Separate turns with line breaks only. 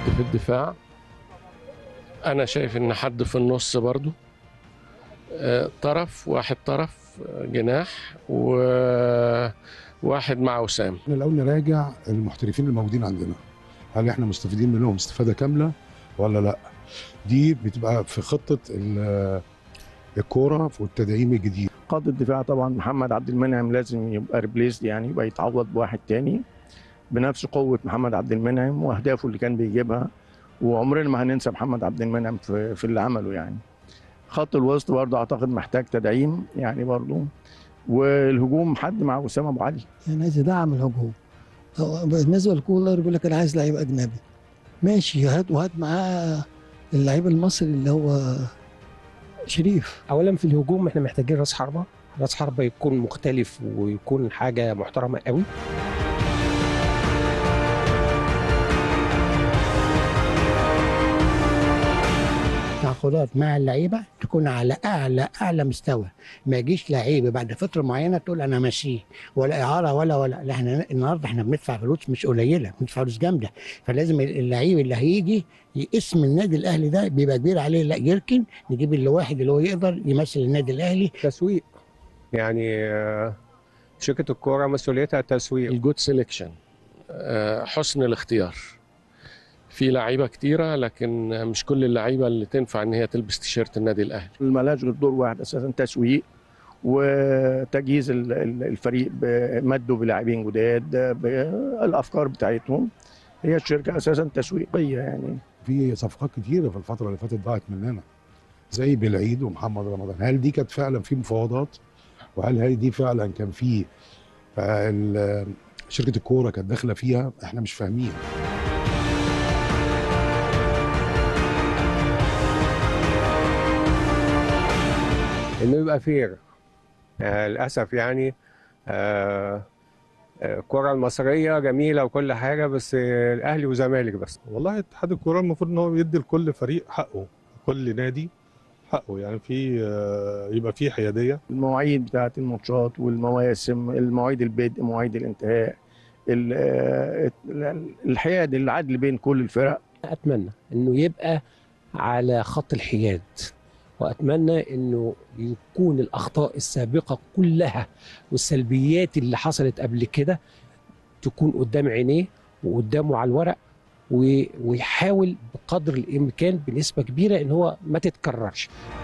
في الدفاع انا شايف ان حد في النص برضو آه، طرف واحد طرف آه، جناح وواحد مع وسام
احنا الاول نراجع المحترفين الموجودين عندنا هل احنا مستفيدين منهم استفاده كامله ولا لا دي بتبقى في خطه ال- الكوره والتدعيم الجديد
قائد الدفاع طبعا محمد عبد المنعم لازم يبقى ريبليسد يعني يبقى يتعوض بواحد تاني بنفس قوه محمد عبد المنعم واهدافه اللي كان بيجيبها وعمرنا ما هننسى محمد عبد المنعم في, في اللي عمله يعني خط الوسط برضه اعتقد محتاج تدعيم يعني برضه والهجوم حد مع وسام ابو علي
يعني عايز يدعم الهجوم هو بالنسبه لكولر بيقول لك انا عايز لعيب اجنبي ماشي هات وهات معاه اللعيب المصري اللي هو شريف
اولا في الهجوم احنا محتاجين راس حربه راس حربه يكون مختلف ويكون حاجه محترمه قوي
تعاقدات مع اللعيبه تكون على اعلى اعلى مستوى ما يجيش لعيب بعد فتره معينه تقول انا ماشيه ولا اعاره ولا ولا لا احنا النهارده احنا بندفع فلوس مش قليله بندفع فلوس جامده فلازم اللعيب اللي هيجي اسم النادي الاهلي ده بيبقى كبير عليه لا يركن نجيب اللي واحد اللي هو يقدر يمثل النادي الاهلي
تسويق يعني آه، شركة الكورة مسؤوليتها التسويق
الجود سيلكشن حسن الاختيار في لعيبه كتيره لكن مش كل اللعيبه اللي تنفع ان هي تلبس تيشيرت النادي الاهلي
ملهاش غير دور واحد اساسا تسويق وتجهيز ال- ال- الفريق بمده بلاعبين جداد بالافكار بتاعتهم هي الشركه اساسا تسويقيه يعني
في صفقات كتيره في الفتره اللي فاتت ضاعت مننا زي بالعيد ومحمد رمضان هل دي كانت فعلا في مفاوضات وهل هي دي فعلا كان في ال- شركه الكوره كانت داخله فيها احنا مش فاهمين
انه يبقى فير آه للاسف يعني آه آه، الكرة المصرية جميلة وكل حاجة بس آه، الأهلي وزمالك بس
والله اتحاد الكوره المفروض ان هو يدي لكل فريق حقه كل نادي حقه يعني في آه، يبقى في حياديه
المواعيد بتاعت الماتشات والمواسم المواعيد البدء مواعيد الانتهاء ال- آه، الحياد العدل بين كل الفرق
اتمنى انه يبقى على خط الحياد واتمنى انه يكون الاخطاء السابقه كلها والسلبيات اللي حصلت قبل كده تكون قدام عينيه وقدامه على الورق و- ويحاول بقدر الامكان بنسبه كبيره ان هو ما تتكررش